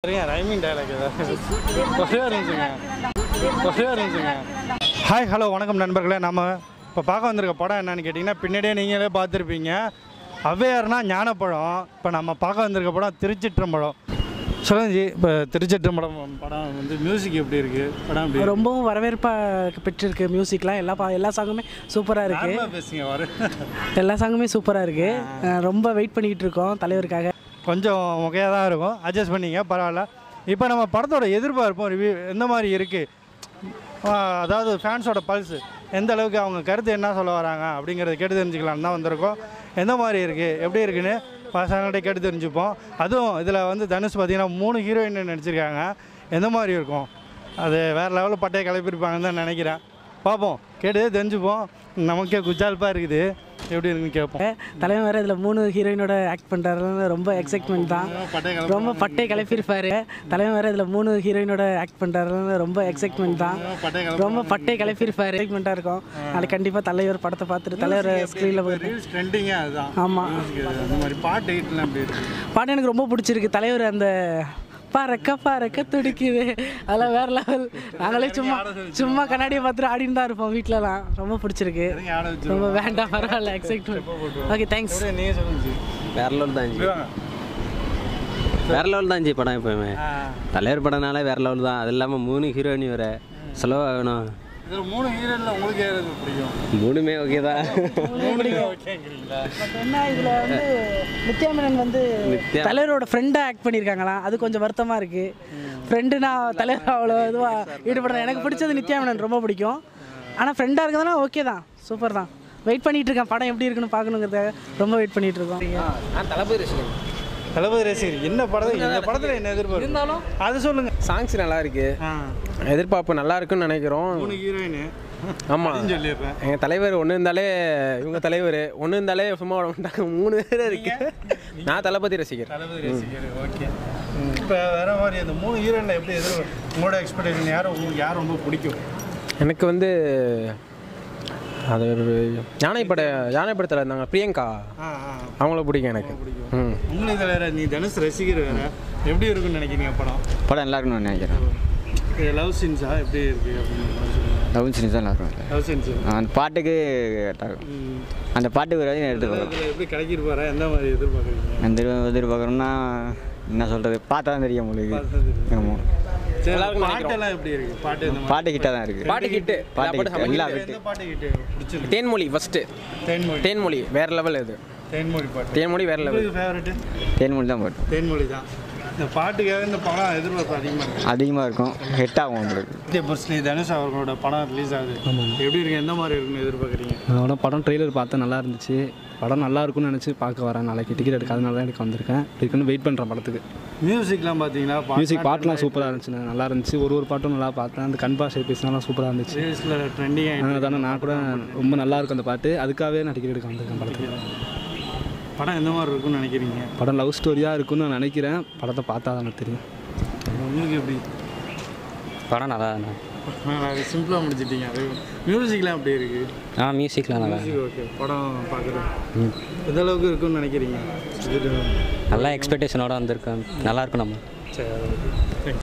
சரிங்க rhyming dialogue ஏதாவது ஒரே ஒரு நிமிஷங்க ஒரே ஒரு நிமிஷங்க ஹாய் ஹலோ வணக்கம் நண்பர்களே நம்ம இப்போ பார்க்க வந்திருக்க படம் என்னன்னு கேட்டிங்கன்னா பின்னாடியே நீங்களே பார்த்துருப்பீங்க ஔவையார்னா ஞானப்பழம் இப்போ நம்ம பார்க்க வந்திருக்க படம் திருச்சிற்றம்பலம் சொல்லுங்க ஜி இப்போ திருச்சிற்றம்பலம் படம் வந்து மியூசிக் எப்படி இருக்குது படம் எப்படி இருக்கு? ரொம்பவும் வரவேற்பாக பெற்றிருக்கு மியூசிக்லாம் எல்லா பா எல்லா சாங்குமே சூப்பராக இருக்குது நார்மலா பேசுங்க வர எல்லா சாங்குமே சூப்பராக இருக்குது ரொம்ப வெயிட் பண்ணிக்கிட்டு இருக்கோம் தலைவருக்காக கொஞ்சம் முகையாக தான் இருக்கும் அட்ஜஸ்ட் பண்ணிங்க பரவாயில்ல இப்போ நம்ம படத்தோட எதிர்பார்ப்பும் ரிவ்யூ எந்த மாதிரி இருக்குது அதாவது ஃபேன்ஸோட பல்ஸ் எந்த அளவுக்கு அவங்க கருத்து என்ன சொல்ல வராங்க அப்படிங்கிறத கேட்டு தெரிஞ்சுக்கலாம் தான் வந்திருக்கோம் எந்த மாதிரி இருக்குது எப்படி இருக்குன்னு பசங்கள்கிட்ட கேட்டு தெரிஞ்சுப்போம் அதுவும் இதில் வந்து தனுஷ் பார்த்தீங்கன்னா மூணு ஹீரோயின் நடிச்சிருக்காங்க எந்த மாதிரி இருக்கும் அது வேறு லெவலில் பட்டையை கிளப்பியிருப்பாங்கன்னு தான் நினைக்கிறேன் பார்ப்போம் கேட்டு தெரிஞ்சுப்போம் நமக்கே குஜால்ப்பாக இருக்குது எப்படி இருக்குன்னு கேட்போம் தலைவன் வேறு இதில் மூணு ஹீரோயினோட ஆக்ட் பண்ணுறாருன்னு ரொம்ப எக்ஸைட்மெண்ட் தான் பட்டை ரொம்ப பட்டை கிளப்பியிருப்பாரு தலைவன் வேறு இதில் மூணு ஹீரோயினோட ஆக்ட் பண்ணுறாருன்னு ரொம்ப எக்ஸைட்மெண்ட் தான் பட்டை ரொம்ப பட்டை கிளப்பியிருப்பாரு எக்ஸைட்மெண்ட்டாக இருக்கும் நாளைக்கு கண்டிப்பாக தலைவர் படத்தை பார்த்துட்டு தலைவர் ஸ்க்ரீனில் போய் ரீல்ஸ் ட்ரெண்டிங்கே அதுதான் ஆமாம் music அது. அந்த மாதிரி பாட்டு ஹிட்லாம் அப்படி இருக்கு பாட்டு எனக்கு ரொம்ப பிடிச்சிருக்கு தலைவர் அந்த பறக்க பறக்க துடிக்குது அதெல்லாம் வேற லெவல் நாங்களே சும்மா சும்மா கண்ணாடியை பார்த்துட்டு ஆடின்னு தான் இருப்போம் வீட்டிலலாம் ரொம்ப பிடிச்சிருக்கு இறங்கி ஆட வச்சு ரொம்ப வேண்டாம் பரவாயில்ல எக்ஸைட்மெண்ட் ஓகே தேங்க்ஸ் நீங்க சொல்லுங்க ஜி. வேற லெவல் தான் ஜி இப்படி வாங்க. வேற லெவல் தான் ஜி படம் எப்பவுமே ஆ. தலைவர் படம்னாலே வேற லெவல் தான் அது இல்லாமல் மூணு ஹீரோயினி வேற செலவாகணும் இதுல மூணு ஹீரோயின்ல உங்களுக்கு யாரு பிடிக்கும் மூணுமே ஓகே தான் மூணு ஓகேங்கிறீங்களா என்ன இதில் வந்து நித்யாமேனன் வந்து நித்யா. தலைவரோட ஃப்ரெண்டாக ஆக்ட் பண்ணியிருக்காங்களாம் அது கொஞ்சம் வருத்தமாக இருக்குது ஃப்ரெண்டுனா தலைவர் அவ்வளோ இதுவாக ஈடுபடுறேன் எனக்கு பிடிச்சது நித்யாமேனன் ரொம்ப பிடிக்கும் ஆனால் ஃப்ரெண்டாக இருக்கிறதுனா ஓகே தான் சூப்பர் தான் வெயிட் பண்ணிட்டு இருக்கேன் படம் எப்படி இருக்குன்னு பார்க்கணுங்கிறதுக்காக ரொம்ப வெயிட் பண்ணிட்டு இருக்கோம் நான் தளபதி ரசிகன் தளபதி ரசிகர் என்ன படத்தை இந்த படத்துல என்ன எதிர்பார்ப்பு இருந்தாலும் அது சொல்லுங்க சாங்ஸ் நல்லா இருக்கு ஆ. எதிர்பார்ப்பு நல்லா இருக்குன்னு நினைக்கிறோம் மூணு ஹீரோயின் ஆமாம் சொல்லிடுறேன் எங்கள் தலைவர் ஒன்று இருந்தாலே இவங்க தலைவர் ஒன்று இருந்தாலே சும்மா விட மாட்டாங்க மூணு பேர் இருக்கு நான் தளபதி ரசிகர் தளபதி ரசிகர் ஓகே இப்போ வேற மாதிரி அந்த மூணு ஹீரோயின்ல எப்படி எதிர்பார்ப்பு உங்களோட எக்ஸ்பெக்டேஷன் யாரும் உங்களுக்கு யார் ரொம்ப பிடிக்கும் எனக்கு வந்து அது யானை பட யானை படத்தில் இருந்தாங்க பிரியங்கா ஆ ஆ அவங்கள பிடிக்கும் எனக்கு ம் உங்களுக்கு வேற நீ தனுஷ் ரசிகர் வேற எப்படி இருக்குன்னு நினைக்கிறீங்க படம் படம் நல்லா இருக்கும்னு நினைக்கிறேன் இது லவ் சீன்ஸா எப்படி இருக்கு அப்படின்னு படம் சொல்லுங்க லவ் சீன்ஸ் தான் நல்லா இருக்கும் லவ் சீன்ஸ் அந்த பாட்டுக்கு கரெக்டாக இருக்கும் அந்த பாட்டுக்கு ஒரு வரையும் எடுத்து பார்க்கலாம் இதில் எப்படி கிடைக்கிருப்பாரா எந்த மாதிரி எதிர்பார்க்குறீங்க அந்த இது எதிர்பார்க்குறோம்னா என்ன சொல்கிறது பார்த்தா தான் தெரியும் உங்களுக்கு ஆமாம் சரி பாட்டெல்லாம் எப்படி இருக்கு பாட்டு இந்த மாதிரி பாட்டு கிட்ட தான் இருக்குது பாட்டு ஹிட்டு பாட்டு hit. எல்லா hit. எந்த பாட்டு கிட்ட பிடிச்சிருக்கு தேன்மொழி ஃபஸ்ட்டு தேன்மொழி தேன்மொழி வேற லெவல் இது தேன்மொழி பாட்டு தேன்மொழி வேற லெவல் உங்களுக்கு ஃபேவரட் தேன்மொழி தான் பாட்டு தேன்மொழி தான் இந்த பாட்டுக்காக இந்த படம் எதிர்பார்ப்பு அதிகமாக இருக்கு அதிகமாக இருக்கும் ஹிட் ஆகும் உங்களுக்கு விஜய் புர்ஸ்லி தனுஷ் அவர்களோட படம் ரிலீஸ் ஆகுது எப்படி இருக்கு எந்த மாதிரி இருக்குன்னு எதிர்பார்க்குறீங்க அதோட படம் ட்ரெய்லர் பார்த்தேன் நல்லா இருந்துச்சு படம் நல்லா இருக்கும்னு நினச்சி பார்க்க வரேன் நாளைக்கு டிக்கெட் எடுக்காதனால தான் எனக்கு வந்திருக்கேன் இருக்குன்னு வெயிட் பண்ணுறேன் படத்துக்கு மியூசிக்லாம் பார்த்தீங்கன்னா மியூசிக் பாட்டுலாம் சூப்பராக இருந்துச்சுண்ணே நல்லா இருந்துச்சு ஒரு ஒரு பாட்டும் நல்லா பார்த்தேன் அந்த கண் ஷேப் பேசினாலும் சூப்பராக இருந்துச்சு ரீல்ஸில் ட்ரெண்டிங் ஆகிட்டு தானே நான் கூட ரொம்ப நல்லா இருக்கும் அந்த பாட்டு அதுக்காகவே நான் டிக்கெட் எடுக்க வந்திருக்கேன் படத்துக்கு படம் எந்த மாதிரி இருக்கும்னு நினைக்கிறீங்க படம் லவ் ஸ்டோரியாக இருக்கும்னு நான் நினைக்கிறேன் படத்தை பார்த்தா தான் எனக்கு தெரியும் உங்களுக்கு எப்படி படம் நல்லா தானே அது சிம்பிளாக முடிச்சிட்டீங்க அது மியூசிக்லாம் எப்படி இருக்கு ஆ மியூசிக்லாம் நல்லா மியூசிக் ஓகே படம் பார்க்குறேன் எந்த அளவுக்கு இருக்குன்னு நினைக்கிறீங்க இது நல்லா எக்ஸ்பெக்டேஷனோட வந்திருக்கேன் நல்லா இருக்கும் நம்ம சரி